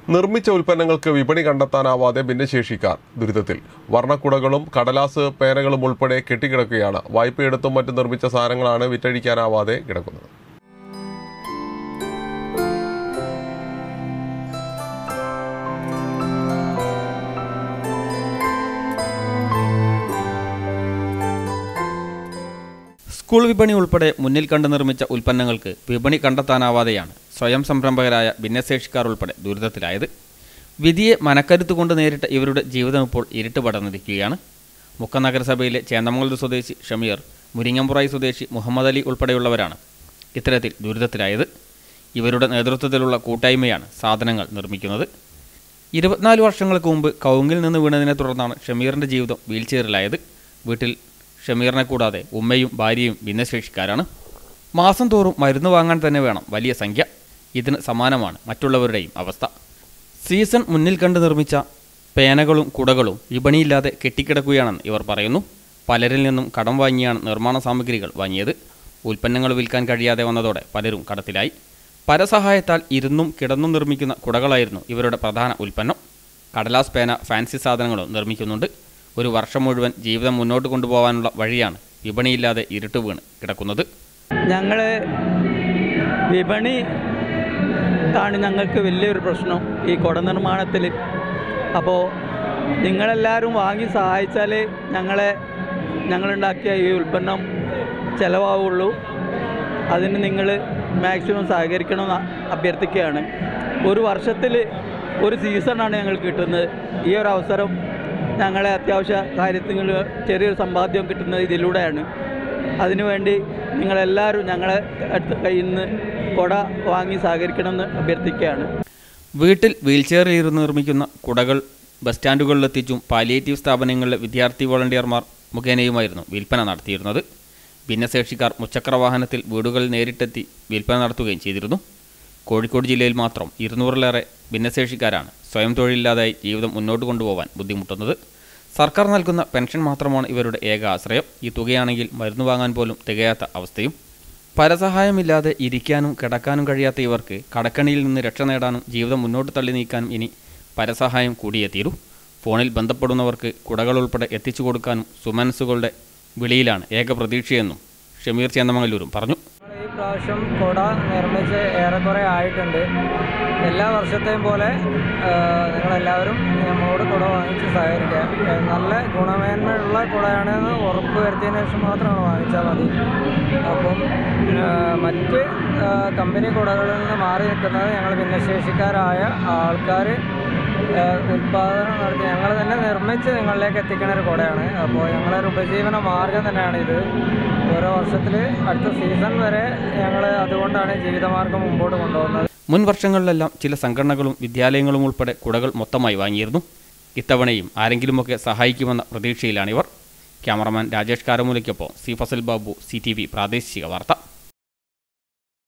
നിർമ്മിച്ച ഉൽപ്പന്നങ്ങൾക്ക് വിപണി കണ്ടെത്താനാവാതെ ഭിന്നശേഷിക്കാർ ദുരിതത്തിൽ വർണ്ണക്കുടകളും കടലാസ് പേനകളും ഉൾപ്പെടെ കെട്ടിക്കിടക്കുകയാണ് വായ്പയെടുത്തും മറ്റും നിർമ്മിച്ച സാധനങ്ങളാണ് വിറ്റഴിക്കാനാവാതെ കിടക്കുന്നത് സ്കൂൾ വിപണി ഉൾപ്പെടെ മുന്നിൽ കണ്ട് നിർമ്മിച്ച ഉൽപ്പന്നങ്ങൾക്ക് വിപണി കണ്ടെത്താനാവാതെയാണ് സ്വയം സംരംഭകരായ ഭിന്നശേഷിക്കാർ ഉൾപ്പെടെ ദുരിതത്തിലായത് വിധിയെ മനക്കരുത്തുകൊണ്ട് നേരിട്ട ഇവരുടെ ജീവിതം ഇപ്പോൾ ഇരുട്ട് പടർന്നിരിക്കുകയാണ് മുക്ക നഗരസഭയിലെ ചേന്നമംഗലൂർ സ്വദേശി ഷമീർ മുരിങ്ങമ്പുറായി സ്വദേശി മുഹമ്മദ് അലി ഉൾപ്പെടെയുള്ളവരാണ് ഇത്തരത്തിൽ ദുരിതത്തിലായത് ഇവരുടെ നേതൃത്വത്തിലുള്ള കൂട്ടായ്മയാണ് സാധനങ്ങൾ നിർമ്മിക്കുന്നത് ഇരുപത്തിനാല് വർഷങ്ങൾക്ക് മുമ്പ് കൗങ്ങിൽ നിന്ന് വീണതിനെ തുടർന്നാണ് ഷമീറിൻ്റെ ജീവിതം വീൽചെയറിലായത് വീട്ടിൽ ഷമീറിനെ കൂടാതെ ഉമ്മയും ഭാര്യയും ഭിന്നശേഷിക്കാരാണ് മാസം തോറും മരുന്ന് വാങ്ങാൻ തന്നെ വേണം വലിയ സംഖ്യ ഇതിന് സമാനമാണ് മറ്റുള്ളവരുടെയും അവസ്ഥ സീസൺ മുന്നിൽ കണ്ട് നിർമ്മിച്ച പേനകളും കുടകളും വിപണിയില്ലാതെ കെട്ടിക്കിടക്കുകയാണെന്ന് ഇവർ പറയുന്നു പലരിൽ നിന്നും കടം വാങ്ങിയാണ് നിർമ്മാണ സാമഗ്രികൾ വാങ്ങിയത് ഉൽപ്പന്നങ്ങൾ വിൽക്കാൻ കഴിയാതെ വന്നതോടെ പലരും കടത്തിലായി പരസഹായത്താൽ ഇരുന്നും കിടന്നും നിർമ്മിക്കുന്ന കുടകളായിരുന്നു ഇവരുടെ പ്രധാന ഉൽപ്പന്നം കടലാസ് പേന ഫാൻസി സാധനങ്ങളും നിർമ്മിക്കുന്നുണ്ട് ഒരു വർഷം മുഴുവൻ ജീവിതം മുന്നോട്ട് കൊണ്ടുപോകാനുള്ള വഴിയാണ് വിപണിയില്ലാതെ ഇരുട്ട് വീണ് കിടക്കുന്നത് ഞങ്ങൾ വിപണി ആണ് ഞങ്ങൾക്ക് വലിയൊരു പ്രശ്നം ഈ കുട നിർമ്മാണത്തിൽ അപ്പോൾ നിങ്ങളെല്ലാവരും വാങ്ങി സഹായിച്ചാൽ ഞങ്ങളെ ഞങ്ങളുണ്ടാക്കിയ ഈ ഉൽപ്പന്നം ചിലവാവുള്ളൂ അതിന് നിങ്ങൾ മാക്സിമം സഹകരിക്കണമെന്ന് അഭ്യർത്ഥിക്കുകയാണ് ഒരു വർഷത്തിൽ ഒരു സീസണാണ് ഞങ്ങൾക്ക് കിട്ടുന്നത് ഈ ഒരു അവസരം ഞങ്ങളെ അത്യാവശ്യ കാര്യത്തിൽ ചെറിയൊരു സമ്പാദ്യം കിട്ടുന്നത് ഇതിലൂടെയാണ് അതിനുവേണ്ടി നിങ്ങളെല്ലാവരും ഞങ്ങളെ അടുത്ത് കയ്യിൽ നിന്ന് കുട വാങ്ങി സഹകരിക്കണമെന്ന് അഭ്യർത്ഥിക്കുകയാണ് വീട്ടിൽ വീൽചെയറിൽ ഇരുന്ന് നിർമ്മിക്കുന്ന കുടകൾ ബസ് സ്റ്റാൻഡുകളിലെത്തിച്ചും പാലിയേറ്റീവ് സ്ഥാപനങ്ങളിലെ വിദ്യാർത്ഥി വോളണ്ടിയർമാർ മുഖേനയുമായിരുന്നു വിൽപ്പന നടത്തിയിരുന്നത് ഭിന്നശേഷിക്കാർ മുച്ചക്ര വാഹനത്തിൽ വീടുകളിൽ നേരിട്ടെത്തി വിൽപ്പന നടത്തുകയും ചെയ്തിരുന്നു കോഴിക്കോട് ജില്ലയിൽ മാത്രം ഇരുന്നൂറിലേറെ ഭിന്നശേഷിക്കാരാണ് സ്വയം തൊഴിലില്ലാതായി ജീവിതം മുന്നോട്ട് കൊണ്ടുപോകാൻ ബുദ്ധിമുട്ടുന്നത് സർക്കാർ നൽകുന്ന പെൻഷൻ മാത്രമാണ് ഇവരുടെ ഏക ആശ്രയം ഈ തുകയാണെങ്കിൽ മരുന്ന് വാങ്ങാൻ പോലും തികയാത്ത അവസ്ഥയും പരസഹായമില്ലാതെ ഇരിക്കാനും കിടക്കാനും കഴിയാത്ത ഇവർക്ക് കടക്കണിയിൽ നിന്ന് രക്ഷ നേടാനും ജീവിതം മുന്നോട്ട് തള്ളി നീക്കാനും ഇനി പരസഹായം കൂടിയേ തീരൂ ഫോണിൽ ബന്ധപ്പെടുന്നവർക്ക് കുടകൾ ഉൾപ്പെടെ എത്തിച്ചു കൊടുക്കാനും സുമനസ്സുകളുടെ വിളിയിലാണ് ഏക പ്രതീക്ഷയെന്നും ഷമീർ ചേന്നമംഗലൂരും പറഞ്ഞു ഈ പ്രാവശ്യം കുട നിർമ്മിച്ച് ഏറെക്കുറെ ആയിട്ടുണ്ട് എല്ലാ വർഷത്തെയും പോലെ ആ, നിങ്ങളെല്ലാവരും നമ്മളോട് കുട വാങ്ങിച്ച് സഹകരിക്കുക ഏ, നല്ല ഗുണമേന്മയുള്ള കുടയാണെന്ന് ഉറപ്പ് വരുത്തിയതിന് ശേഷം മാത്രമാണ് വാങ്ങിച്ചാൽ മതി അപ്പം ആ, മറ്റ് ആ, കമ്പനി കുടകളിൽ നിന്ന് മാറി നിൽക്കുന്നത് ഞങ്ങൾ ഭിന്നശേഷിക്കാരായ ആൾക്കാർ ഉൽപ്പാദനം നടത്തി ഞങ്ങൾ തന്നെ നിർമ്മിച്ച് നിങ്ങളിലേക്ക് എത്തിക്കുന്ന ഒരു കുടയാണ് അപ്പോൾ ഞങ്ങളൊരു ഉപജീവന മാർഗം തന്നെയാണ് ഇത് ഓരോ വർഷത്തിൽ അടുത്ത സീസൺ വരെ ഞങ്ങൾ അതുകൊണ്ടാണ് ജീവിതമാർഗം മുമ്പോട്ട് കൊണ്ടുപോകുന്നത് മുൻ വർഷങ്ങളിലെല്ലാം ചില സംഘടനകളും വിദ്യാലയങ്ങളും ഉൾപ്പെടെ കുടകൾ മൊത്തമായി വാങ്ങിയിരുന്നു ഇത്തവണയും ആരെങ്കിലുമൊക്കെ സഹായിക്കുമെന്ന പ്രതീക്ഷയിലാണിവർ ക്യാമറമാൻ രാജേഷ് കാരമൂലയ്ക്കൊപ്പം C Fasal Babu C T V പ്രാദേശിക വാർത്ത